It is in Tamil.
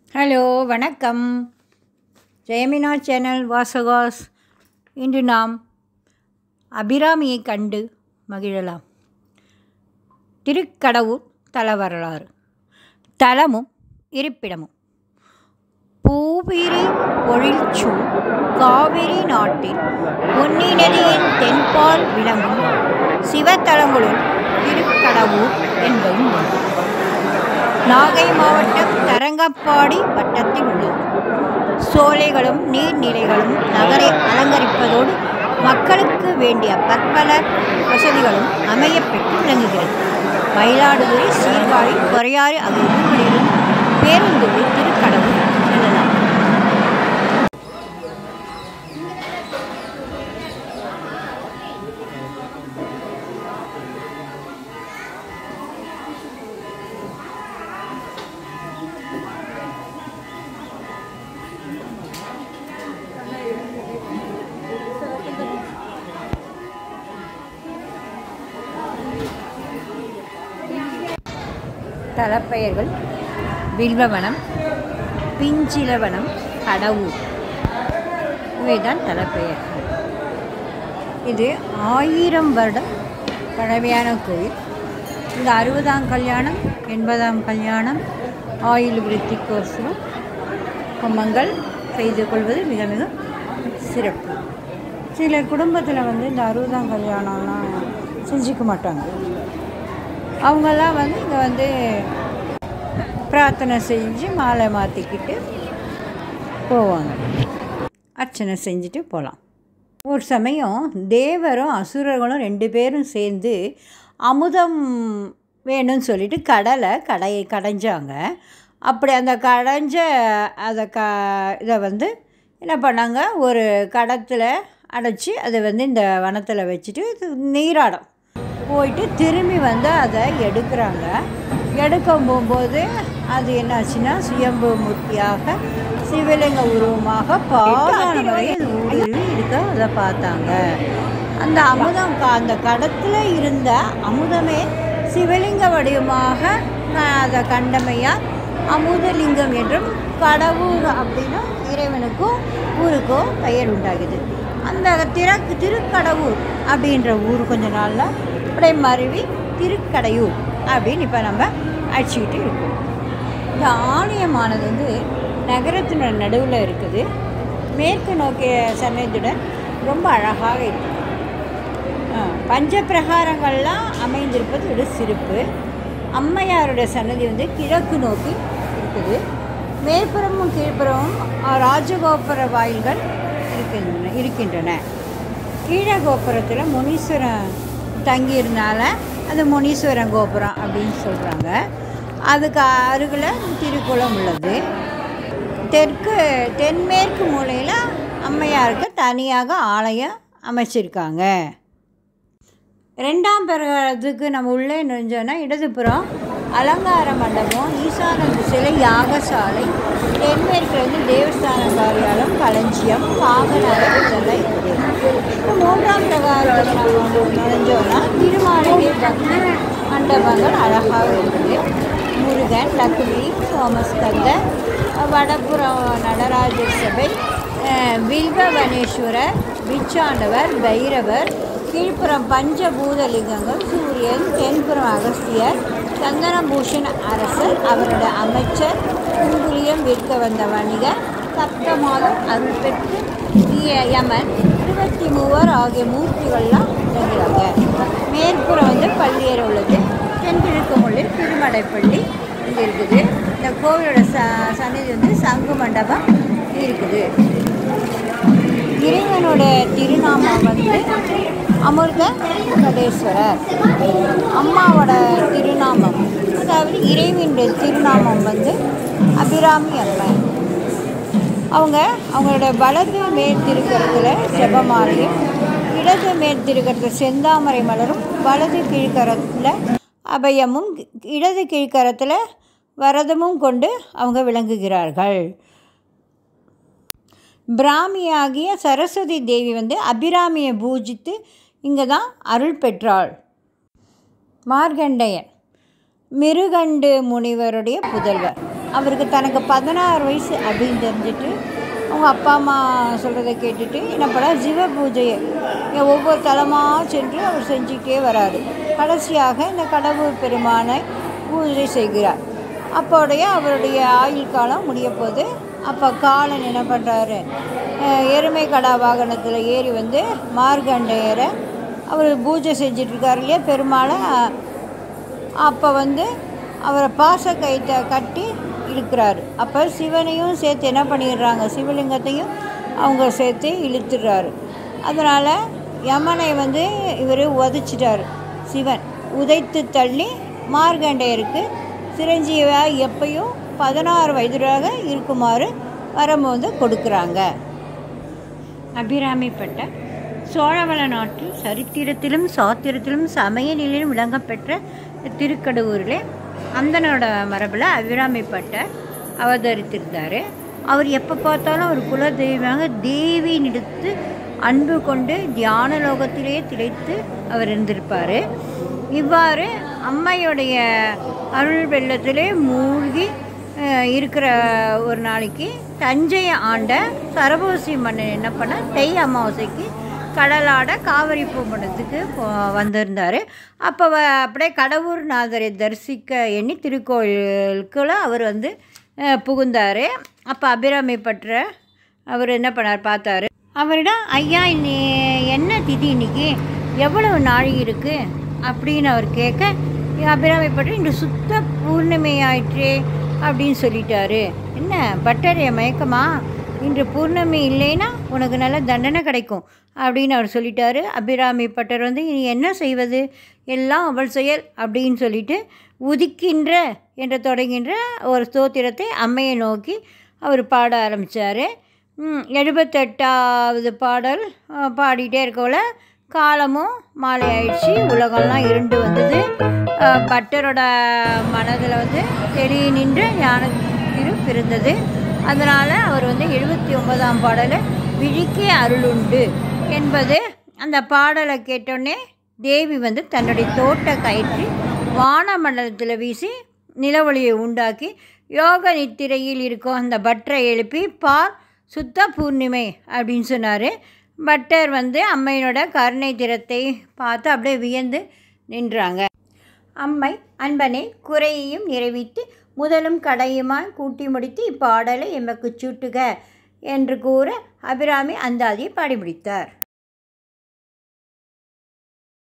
ஹலோ வணக்கம் ஜெயமினா சேனல் வாசகாஸ் இன்று நாம் அபிராமியை கண்டு மகிழலாம் திருக்கடவுர் தல வரலாறு தலமும் இருப்பிடமும் பூவிரி பொழில்சூழ் காவிரி நாட்டில் பொன்னி நதியின் தென்பால் விளங்கும் சிவத்தலங்களுள் திருக்கடவுர் என்பதும் ஒன்று நாகை மாவட்டம் தரங்கம்பாடி வட்டத்தில் உள்ளது சோலைகளும் நீர்நிலைகளும் நகரை அலங்கரிப்பதோடு மக்களுக்கு வேண்டிய பற்பல வசதிகளும் அமையப்பெற்று விளங்குகிறது மயிலாடுதுறை சீர்காழி கொரையாறு ஆகிய ஊர்களிலும் பேருந்துகளில் திருக்கடவுள் செல்லலாம் தலப்பெயர்கள் வில்வவனம் பிஞ்சிலவனம் கடவுர் இவைதான் தலப்பெயர்கள் இது ஆயிரம் வருடம் பழமையான கோயில் இந்த அறுபதாம் கல்யாணம் எண்பதாம் கல்யாணம் ஆயுள் விருத்திக்கோசரம் கும்பங்கள் செய்து கொள்வது மிக மிக சிறப்பு சில குடும்பத்தில் வந்து இந்த அறுபதாம் கல்யாணம்லாம் செஞ்சுக்க மாட்டாங்க அவங்கெல்லாம் வந்து இங்கே வந்து பிரார்த்தனை செஞ்சு மாலை மாற்றிக்கிட்டு போவாங்க அர்ச்சனை செஞ்சுட்டு போகலாம் ஒரு சமயம் தேவரும் அசுரர்களும் ரெண்டு பேரும் சேர்ந்து அமுதம் வேணும்னு சொல்லிட்டு கடலை கடை கடைஞ்சாங்க அப்படி அந்த கடைஞ்ச அதை க இதை வந்து என்ன பண்ணாங்க ஒரு கடத்தில் அடைச்சி அதை வந்து இந்த வனத்தில் வச்சுட்டு இது நீராடம் போயிட்டு திரும்பி வந்து அதை எடுக்கிறாங்க எடுக்க போகும்போது அது என்னாச்சுன்னா சுயம்பு மூர்த்தியாக சிவலிங்க உருவமாக பாதாள முறையில் ஊடுருவி இருக்க அதை பார்த்தாங்க அந்த அமுதம் க- அந்த கடத்தில் இருந்த அமுதமே சிவலிங்க வடிவமாக க- அதை கண்டமையால் அமுதலிங்கம் என்றும் கடவுள் அப்படின்னா இறைவனுக்கும் ஊருக்கும் பெயர் உண்டாகுது அந்த திறக்கு திருக்கடவுர் அப்படின்ற ஊர் கொஞ்ச நாளில் அப்படியே மருவி திருக்கடையூர் அப்படின்னு இப்போ நம்ம அடிச்சுக்கிட்டு இருக்கோம் இந்த ஆலயமானது வந்து நகரத்தினோட நடுவில் இருக்குது மேற்கு நோக்கிய சன்னதியுடன் ரொம்ப அழகாக இருக்குது ஆ, பஞ்ச பிரகாரங்கள்லாம் அமைந்திருப்பது ஒரு சிறப்பு அம்மையாருடைய சன்னதி வந்து கிழக்கு நோக்கி இருக்குது மேற்புறமும் கீழ்ப்புறமும் ஆ, ராஜகோபுர வாயில்கள் இருக்கின்றன இருக்கின்றன கீழ கோபுரத்தில் முனீஸ்வரன் தங்கியிருந்தால அது முனீஸ்வரன் கோபுரம் அப்படின்னு சொல்கிறாங்க அதுக்கு அருகில் திருக்குளம் உள்ளது தெற்கு தென்மேற்கு மூலையில் அம்மையாருக்கு தனியாக ஆலயம் அமைச்சிருக்காங்க ரெண்டாம் பிரகாரத்துக்கு நம்ம உள்ளே நுழைஞ்சோன்னா இடதுபுறம் அலங்கார மண்டபம் ஈசான திசையில் யாகசாலை தென்மேற்கில் வந்து தேவஸ்தான காரியாலயம் களஞ்சியம் காகநகர் இதெல்லாம் இருக்குது இப்போ மூன்றாம் பிரகாரத்துக்கு நம்ம நுழைஞ்சோன்னா திருமாளிகை பக்தி மண்டபங்கள் அழகாக இருக்குது முருகன் லக்ஷ்மி சோமஸ்கந்தர் வடபுறம் நடராஜர் சபை அஹ், வில்வவனேஸ்வரர் பிச்சாண்டவர் பைரவர் கீழ்ப்புறம் பஞ்சபூதலிங்கங்கள் சூரியன் தென்புறம் அகஸ்தியர் சந்தனபூஷண அரசர் அவருடைய அமைச்சர் குங்குலியம் விற்க வந்த வணிகர் சப்தமாதம் அருள் பெற்று ய- யமன் இருபத்தி மூவர் ஆகிய மூர்த்திகள்லாம் விளங்குறாங்க மேற்புறம் வந்து பள்ளியறை உள்ளது தென்கிழக்கு முள்ளில் திருமடைப்பள்ளி இங்கே இருக்குது இந்த கோவிலோட ச சன்னதி வந்து சங்கு மண்டபம் இருக்குது இறைவனோட திருநாமம் வந்து அமிர்த கடேஸ்வரர் அம்மாவோட திருநாமம் அதாவது இறைவனுடைய திருநாமம் வந்து அபிராமி அம்மன் அவங்க அவங்களோட வலது மேல் திருக்கரத்தில் ஜெபமாலையும் இடது மேல் திருக்கரத்தில் செந்தாமரை மலரும் வலது கீழ்கரத்தில் அபயமும் இடது கீழ்கரத்தில் வரதமும் கொண்டு அவங்க விளங்குகிறார்கள் பிராமியாகிய சரஸ்வதி தேவி வந்து அபிராமியை பூஜித்து இங்கே தான் அருள் பெற்றாள் மார்கண்டேயன் மிருகண்டு முனிவருடைய புதல்வர் அவருக்கு தனக்கு பதினாறு வயசு அப்படின்னு தெரிஞ்சுட்டு அவங்க அப்பா அம்மா சொல்கிறத கேட்டுட்டு என்ன பண்ண சிவ பூஜையை இங்க ஒவ்வொரு தலமாக சென்று அவர் செஞ்சுக்கிட்டே வராரு கடைசியாக இந்த கடவுள் பெருமானை பூஜை செய்கிறார் அப்போடைய அவருடைய ஆயுள் காலம் முடிய போது அப்போ காலன் என்ன பண்ணுறாரு எருமை கடா வாகனத்தில் ஏறி வந்து மார்கண்டேயரை அவர் பூஜை செஞ்சிட்ருக்காரு இல்லையா பெருமாளை அப்போ வந்து அவரை பாச கயிற்றை கட்டி இழுக்கிறாரு அப்போ சிவனையும் சேர்த்து என்ன பண்ணிடுறாங்க சிவலிங்கத்தையும் அவங்க சேர்த்து இழுத்துடுறாரு அதனால் யமனை வந்து இவர் உதைச்சிட்டார் சிவன் உதைத்து தள்ளி மார்கண்டேயருக்கு சிரஞ்சீவியாக எப்பயும் பதினாறு வயதுராக இருக்குமாறு வரம் வந்து கொடுக்குறாங்க அபிராமிப்பட்ட சோழவள நாட்டில் சரித்திரத்திலும் சாத்திரத்திலும் சமய நிலையிலும் விளங்கப்பெற்ற திருக்கடவுரில் அந்தனோட மரபில் அபிராமிப்பட்ட அவதரித்திருந்தார் அவர் எப்போ பார்த்தாலும் அவர் குல தெய்வமாக தேவியினிடத்து அன்பு கொண்டு தியான லோகத்திலேயே திளைத்து அவர் இருந்திருப்பார் இவ்வாறு அம்மையுடைய அருள் வெள்ளத்திலே மூழ்கி அஹ், இருக்கிற ஒரு நாளைக்கு தஞ்சையை ஆண்ட சரபோசி மன்னன் என்ன பண்ண தை அமாவாசைக்கு கடலாட காவிரி பூம்படத்துக்கு வந்திருந்தார் அப்போ வ அப்படியே கடவுர்நாதரை தரிசிக்க எண்ணி திருக்கோயிலுக்குள்ள அவர் வந்து அஹ், புகுந்தார் அப்போ அபிராமி பற்ற அவர் என்ன பண்ணார் பார்த்தாரு அவரிடம் ஐயா இன்னி என்ன திதி இன்னைக்கு எவ்வளவு நாழி இருக்குது அப்படின்னு அவர் கேட்க அபிராமி பற்றி இன்று சுத்த பூர்ணிமை ஆயிற்றே அப்படின்னு சொல்லிட்டாரு என்ன பட்டரைய மயக்கமா இன்று பூர்ணமி இல்லைன்னா உனக்கு நல்ல தண்டனை கிடைக்கும் அப்படின்னு அவர் சொல்லிட்டாரு அபிராமி பட்டர் வந்து இனி என்ன செய்வது எல்லாம் அவள் செயல் அப்படின்னு சொல்லிட்டு உதிக்கின்ற என்று தொடங்கின்ற ஒரு ஸ்தோத்திரத்தை அம்மையை நோக்கி அவர் பாட ஆரம்பித்தார் எழுபத்தெட்டாவது பாடல் அஹ், பாடிட்டே இருக்கோல காலமும் மாலை ஆயிடுச்சு உலகம்லாம் இருண்டு வந்தது அஹ், பட்டரோட மனதில் வந்து தெளிய நின்ற ஞான திரு பிறந்தது அதனால் அவர் வந்து எழுபத்தி ஒன்பதாம் பாடலை விழிக்கே அருளுண்டு என்பது அந்த பாடலை கேட்டோடனே தேவி வந்து தன்னுடைய தோட்ட கயிற்றி வானமண்டலத்தில் வீசி நிலவொளியை உண்டாக்கி யோக நித்திரையில் இருக்கும் அந்த பட்டரை எழுப்பி பார் சுத்த பூர்ணிமை அப்படின்னு சொன்னார் பட்டர் வந்து அம்மையினோட கருணை திறத்தை பார்த்து அப்படியே வியந்து நின்றாங்க அம்மை அன்பனை குறையையும் நிறைவித்து முதலும் கடையுமாய் கூட்டி முடித்து இப்பாடலை எமக்கு சூட்டுக என்று கூற அபிராமி அந்தாதியை பாடி முடித்தார்